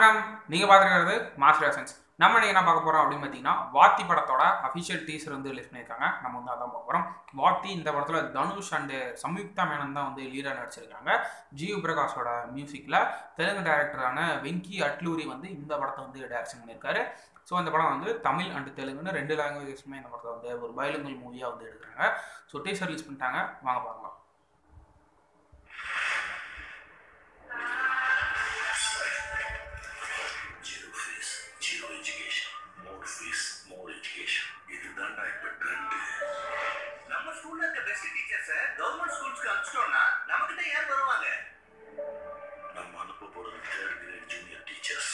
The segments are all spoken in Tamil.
வணக்கம் நீங்கள் பார்த்துருக்கிறது மாஸ்டர் எசன்ஸ் நம்ம இன்னைக்கு என்ன பார்க்க போகிறோம் அப்படின்னு பார்த்தீங்கன்னா வாத்தி படத்தோட அஃபிஷியல் டீசர் வந்து ரிலீஸ் பண்ணியிருக்காங்க நம்ம வந்து அதான் பார்க்க போகிறோம் வாத்தி இந்த படத்தில் தனுஷ் அண்டு சம்யுக்தா மேனன் தான் வந்து லீடாக நடிச்சிருக்காங்க ஜியு பிரகாஷோட மியூசிக்கில் தெலுங்கு டைரக்டரான வெங்கி அட்லூரி வந்து இந்த படத்தை வந்து டைரக்ஷன் பண்ணியிருக்காரு ஸோ இந்த படம் வந்து தமிழ் அண்ட் தெலுங்குன்னு ரெண்டு லாங்குவேஜஸ்மே இந்த படத்தை வந்து ஒரு பைலிங்கல் மூவியாக வந்து எடுக்கிறாங்க ஸோ டீசர் ரிலீஸ் பண்ணிட்டாங்க வாங்க பார்க்கலாம் zero fees zero education more fees more education இதுதான்டா இப்ப ட்ரெண்ட் நம்ம ஸ்கூல்ல இருக்க பெஸ்ட் டீச்சர்ஸ் கவர்மெண்ட் ஸ்கூல்ஸ்க்கு அனுப்பிச்சிட்டோம்னா நமக்கிட்ட யார் வருவாங்க நம்ம அனுப்ப போறது third grade junior teachers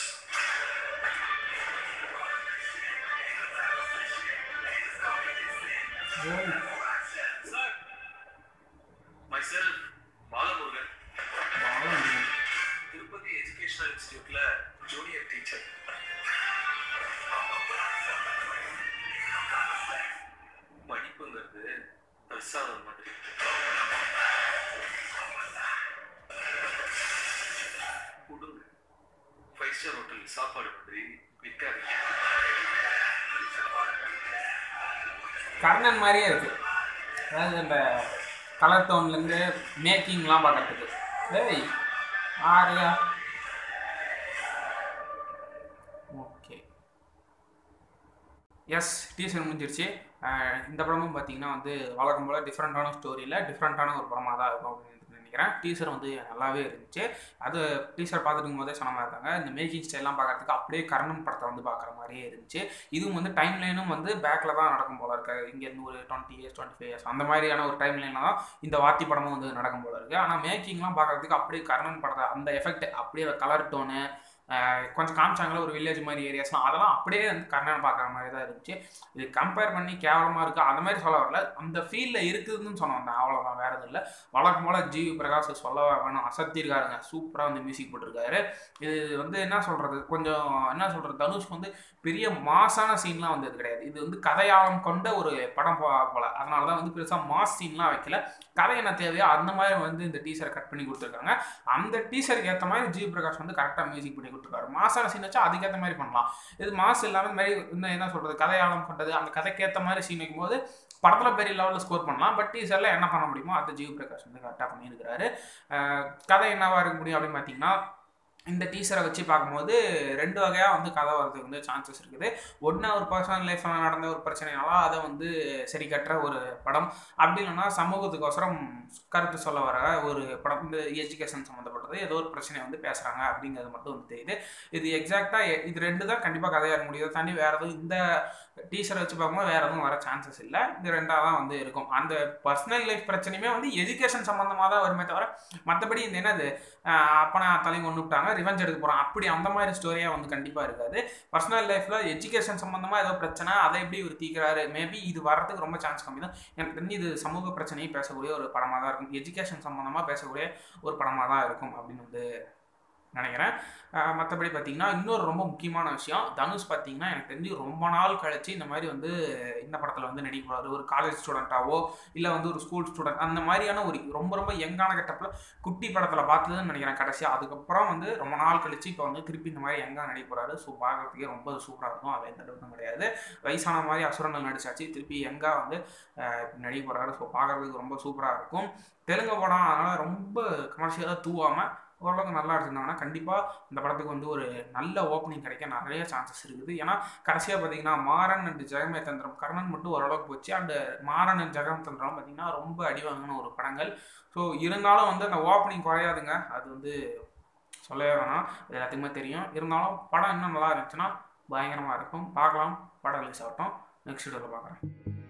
sir myself Balamurugan Tirupati educational இன்ஸ்டிடியூட்ல ஜூனியர் டீச்சர் படிப்புங்கிறது பிரசாதம் மாதிரி கொடுங்க ஃபைவ் ஸ்டார் ஹோட்டல் சாப்பாடு மாதிரி விற்காதீங்க கர்ணன் மாதிரியே இருக்கு அதாவது இந்த கலர் டோன்லேருந்து மேக்கிங்லாம் பார்க்கறதுக்கு ஏய் ஆரியா ஓகே எஸ் டீசர் முடிஞ்சிருச்சு அஹ் இந்த படமும் பார்த்தீங்கன்னா வந்து வழக்கம் போல் டிஃப்ரெண்ட்டான ஸ்டோரியில் டிஃப்ரெண்ட்டான ஒரு படமாக தான் இருக்கும் அப்படின்னு நினைக்கிறேன் டீசர் வந்து நல்லாவே இருந்துச்சு அது டீசர் பார்த்துட்டு போதே சொன்ன மாதிரி இருந்தாங்க இந்த மேக்கிங் ஸ்டைல்லாம் பார்க்கறதுக்கு அப்படியே கர்ணன் படத்தை வந்து பார்க்குற மாதிரியே இருந்துச்சு இதுவும் வந்து டைம் லைனும் வந்து பேக்கில் தான் நடக்கும் போல இருக்கு இங்கேருந்து ஒரு twenty years twenty five years அந்த மாதிரியான ஒரு டைம் லைனில் தான் இந்த வாத்தி படமும் வந்து நடக்கும் போல இருக்கு ஆனால் மேக்கிங்லாம் பார்க்கறதுக்கு அப்படியே கர்ணன் படத்தை அந்த எஃபெக்ட் அப்படியே கலர் டோனு கொஞ்சம் காமிச்சாங்களே ஒரு வில்லேஜ் மாதிரி ஏரியாஸ்லாம் அதெல்லாம் அப்படியே வந்து கர்ணன் பார்க்குற மாதிரி தான் இருந்துச்சு இது கம்பேர் பண்ணி கேவலமாக இருக்குது அந்த மாதிரி சொல்ல வரல அந்த ஃபீல்டில் இருக்குதுன்னு சொன்ன வந்தேன் அவ்வளோதான் வேறு எதுவும் இல்லை வழக்கம் போல் ஜிவி பிரகாஷ் சொல்ல வேணும் அசத்திருக்காருங்க சூப்பராக வந்து மியூசிக் போட்டிருக்காரு இது வந்து என்ன சொல்கிறது கொஞ்சம் என்ன சொல்கிறது தனுஷ் வந்து பெரிய மாசான சீன்லாம் வந்து இது கிடையாது இது வந்து கதையாளம் கொண்ட ஒரு படம் போ போல அதனால தான் வந்து பெருசாக மாஸ் சீன்லாம் வைக்கல கதை என்ன தேவையோ அந்த மாதிரி வந்து இந்த டீசரை கட் பண்ணி கொடுத்துருக்காங்க அந்த டீசருக்கு ஏற்ற மாதிரி ஜி பிரகாஷ் வந்து கரெக்டாக மியூசிக் பண்ணி கொடுத்துருக்காரு மாசான சீன் வச்சா அதுக்கேற்ற மாதிரி பண்ணலாம் இது மாஸ் இல்லாமல் இந்த மாதிரி இன்னும் என்ன சொல்கிறது கதையாளம் கொண்டது அந்த கதைக்கேற்ற மாதிரி சீன் வைக்கும்போது படத்தில் பெரிய லெவலில் ஸ்கோர் பண்ணலாம் பட் டீசரில் என்ன பண்ண முடியுமோ அதை ஜீவ் பிரகாஷ் வந்து கரெக்டாக பண்ணியிருக்கிறாரு அஹ் கதை என்னவா இருக்க முடியும் அப்படின்னு பார்த்தீங்கன்னா இந்த டீசரை வச்சு பார்க்கும்போது ரெண்டு வகையாக வந்து கதை வரதுக்கு வந்து சான்சஸ் இருக்குது ஒன்று ஒரு பர்சனல் லைஃப்பில் நடந்த ஒரு பிரச்சனைனால அதை வந்து சரி கட்டுற ஒரு படம் அப்படி இல்லைன்னா சமூகத்துக்கோசரம் கருத்து சொல்ல வர ஒரு படம் இந்த எஜுகேஷன் சம்மந்தப்பட்டது ஏதோ ஒரு பிரச்சனையை வந்து பேசுகிறாங்க அப்படிங்கிறது மட்டும் வந்து தெரியுது இது எக்ஸாக்டாக இது ரெண்டு தான் கண்டிப்பாக கதையாக இருக்க முடியும் தாண்டி வேறு எதுவும் இந்த டீச்சரை வச்சு பார்க்கும்போது வேறு எதுவும் வர சான்சஸ் இல்லை இது ரெண்டாக தான் வந்து இருக்கும் அந்த பர்சனல் லைஃப் பிரச்சனையுமே வந்து எஜுகேஷன் சம்மந்தமாக தான் வருமே தவிர மற்றபடி இந்த என்னது அப்பனை தலையும் கொண்டு விட்டாங்க ரிவெஞ்ச் எடுக்க போகிறோம் அப்படி அந்த மாதிரி ஸ்டோரியாக வந்து கண்டிப்பாக இருக்காது பர்சனல் லைஃப்பில் எஜுகேஷன் சம்மந்தமாக ஏதோ பிரச்சனை அதை எப்படி ஒரு தீக்கிறாரு மேபி இது வரதுக்கு ரொம்ப சான்ஸ் கம்மி தான் எனக்கு தெரிஞ்சு இது சமூக பிரச்சனையை பேசக்கூடிய ஒரு படமாக தான் இருக்கும் எஜுகேஷன் சம்மந்தமாக பேசக்கூடிய ஒரு படமாக தான் இருக்கும் அப்படின்னு வந்து நினைக்கிறேன் மற்றபடி பார்த்தீங்கன்னா இன்னொரு ரொம்ப முக்கியமான விஷயம் தனுஷ் பார்த்தீங்கன்னா எனக்கு தெரிஞ்சு ரொம்ப நாள் கழிச்சு இந்த மாதிரி வந்து இந்த படத்தில் வந்து நடிக்க போகிறாரு ஒரு காலேஜ் ஸ்டூடெண்ட்டாவோ இல்லை வந்து ஒரு ஸ்கூல் ஸ்டூடெண்ட் அந்த மாதிரியான ஒரு ரொம்ப ரொம்ப யங்கான கட்டப்பில் குட்டி படத்தில் பார்த்ததுன்னு நினைக்கிறேன் கடைசியாக அதுக்கப்புறம் வந்து ரொம்ப நாள் கழிச்சு இப்போ வந்து திருப்பி இந்த மாதிரி யங்காக நடிக்க போகிறாரு ஸோ பார்க்குறதுக்கே ரொம்ப சூப்பராக இருக்கும் அது எந்த டவுட்டும் கிடையாது வயசான மாதிரி அசுரங்கள் நடிச்சாச்சு திருப்பி யங்காக வந்து நடிக்க போகிறாரு ஸோ பார்க்குறதுக்கு ரொம்ப சூப்பராக இருக்கும் தெலுங்கு படம் அதனால் ரொம்ப கமர்ஷியலாக தூவாமல் ஓரளவுக்கு நல்லா எடுத்திருந்தாங்கன்னா கண்டிப்பாக இந்த படத்துக்கு வந்து ஒரு நல்ல ஓப்பனிங் கிடைக்க நிறைய சான்சஸ் இருக்குது ஏன்னா கடைசியாக பார்த்தீங்கன்னா மாறன் அண்ட் ஜெகமே தந்திரம் கர்ணன் மட்டும் ஓரளவுக்கு போச்சு அண்ட் மாறன் அண்ட் ஜெகம் தந்திரம் பார்த்தீங்கன்னா ரொம்ப அடிவாங்கின ஒரு படங்கள் ஸோ இருந்தாலும் வந்து அந்த ஓப்பனிங் குறையாதுங்க அது வந்து சொல்லவே வேணாம் இது எல்லாத்துக்குமே தெரியும் இருந்தாலும் படம் இன்னும் நல்லா இருந்துச்சுன்னா பயங்கரமாக இருக்கும் பார்க்கலாம் படம் ரிலீஸ் ஆகட்டும் நெக்ஸ்ட் வீடியோவில் பார்க்குறேன்